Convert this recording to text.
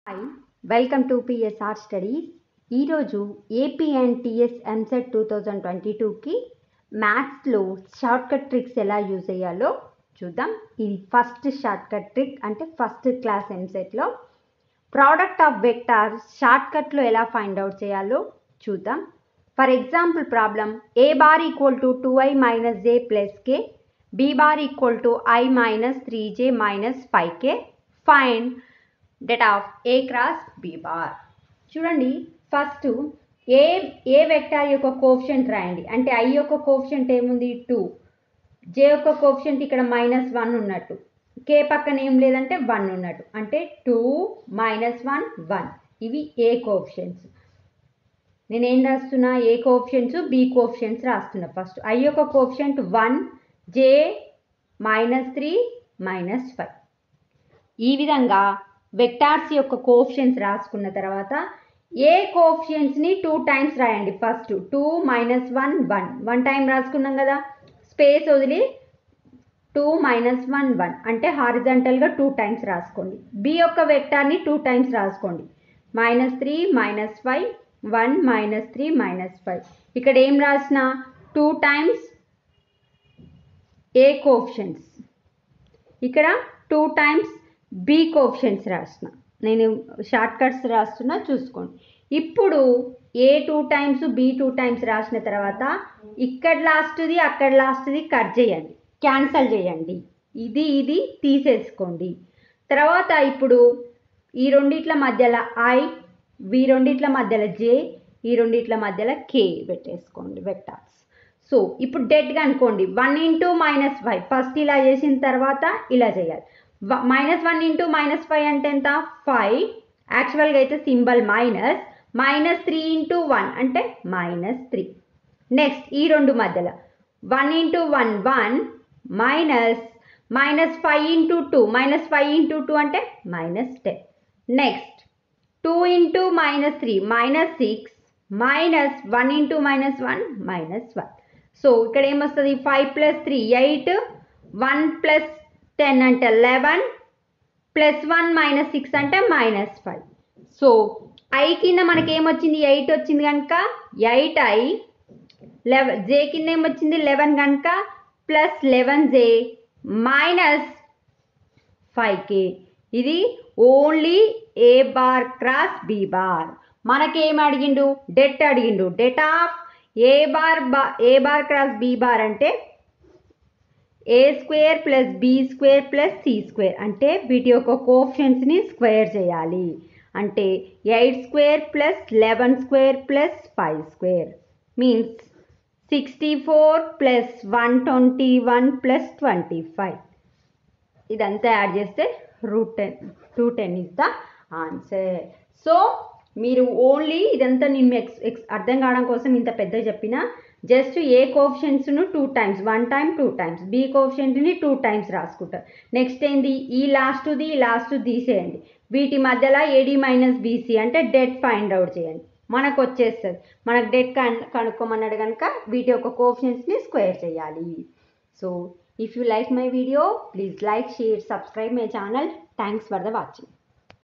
hi welcome to PSR studies ఈరోజు AP and TS EAMCET two thousand twenty టూకి మ్యాథ్స్లో short cut tricks ఎలా use అయ్యాలో చూద్దాం ఇది ఫస్ట్ షార్ట్ కట్ ట్రిక్ అంటే ఫస్ట్ క్లాస్ ఎంసెట్లో ప్రోడక్ట్ ఆఫ్ వెక్టార్ షార్ట్ కట్లో ఎలా ఫైండ్ అవుట్ చేయాలో చూద్దాం for example problem A bar equal to two I minus J plus K B bar equal to I minus three J minus five K find det of A cross B bar చూడండి first A A vector యొక్క coefficient రాయండి అంటే I యొక్క coefficient ఏముంది two జే యొక్క coefficient ఇక్కడ minus one ఉన్నట్టు కే పక్కన ఏం లేదంటే వన్ ఉన్నట్టు అంటే టూ మైనస్ వన్ వన్ ఇవి ఏ కోఫిషియన్స్ నేనేం రాస్తున్నా ఏ కోఫిషియన్స్ బి కోఫిషియన్స్ రాస్తున్నా ఫస్ట్ ఐ యొక్క coefficient one J minus three minus five ఈ విధంగా వెక్టార్స్ యొక్క కోఫిషియన్స్ రాసుకున్న తర్వాత ఏ కోఫిషియన్స్ని టూ టైమ్స్ రాయండి first two minus one one one time రాసుకున్నాం కదా స్పేస్ వదిలి టూ మైనస్ వన్ వన్ అంటే హారిజంటల్గా టూ టైమ్స్ రాసుకోండి బి యొక్క వెక్టార్ని టూ టైమ్స్ రాసుకోండి minus three minus five one minus three minus five ఇక్కడ ఏం రాసిన టూ టైమ్స్ ఏ కోఫిషన్స్ ఇక్కడ టూ టైమ్స్ బి కోఫిషన్స్ రాసిన నేను షార్ట్ కట్స్ రాస్తున్నా చూసుకోండి ఇప్పుడు A two times B two times రాసిన తర్వాత ఇక్కడ లాస్ట్ది అక్కడ లాస్ట్ది కట్ చేయండి క్యాన్సల్ చేయండి ఇది ఇది తీసేసుకోండి తర్వాత ఇప్పుడు ఈ రెండిట్ల మధ్యలో ఐ ఈ రెండిట్ల మధ్యలో జే ఈ రెండిట్ల మధ్యలో కే పెట్టేసుకోండి వెక్టార్స్ సో ఇప్పుడు డెట్గా అనుకోండి one into minus five first ఇలా చేసిన తర్వాత ఇలా చేయాలి minus one into minus five అంటే ఎంత ఫైవ్ యాక్చువల్గా అయితే symbol minus minus three into one అంటే మైనస్ త్రీ నెక్స్ట్ ఈ రెండు మధ్యలో one into one one minus minus five into two minus five into two అంటే minus ten next two into minus three minus six minus one into minus one minus one so ఇక్కడ ఏమొస్తుంది five plus three eight one plus ten అంటే eleven plus one minus six అంటే minus five so I కింద మనకి ఏమొచ్చింది eight వచ్చింది కనుక eight I eleven జే కింద ఏమొచ్చింది లెవెన్ కనుక plus eleven J minus five K ఇది only A bar cross B bar మనకేం అడిగిండు డెట్ అడిగిండు det of A bar bar A bar cross B bar అంటే A square plus B square plus C square అంటే వీటి యొక్క కోఫిషియన్స్ని square చేయాలి అంటే eight square plus eleven square plus five square means sixty four plus one twenty one plus twenty five ఇదంతా add చేస్తే root ten two ten is the answer so మీరు only ఇదంతా నేను ఎక్స్ ఎక్స్ అర్థం కావడం కోసం ఇంత పెద్ద చెప్పిన జస్ట్ ఏ కోఫిషియన్స్ను two times one time two times B కోఫిషియన్ట్ని టూ టైమ్స్ రాసుకుంటారు నెక్స్ట్ ఏంది ఈ లాస్ట్ది ఈ లాస్ట్ తీసేయండి వీటి మధ్యలో ఏడి మైనస్ బీసీ అంటే డెట్ ఫైండ్ అవుట్ చేయండి మనకు వచ్చేస్తుంది మనకు డెట్ కన్ కనుక్కోమన్నాడు కనుక వీటి యొక్క కోఫిషియన్స్ని స్క్వేర్ చేయాలి so if you like my video please like share subscribe my channel thanks for the watching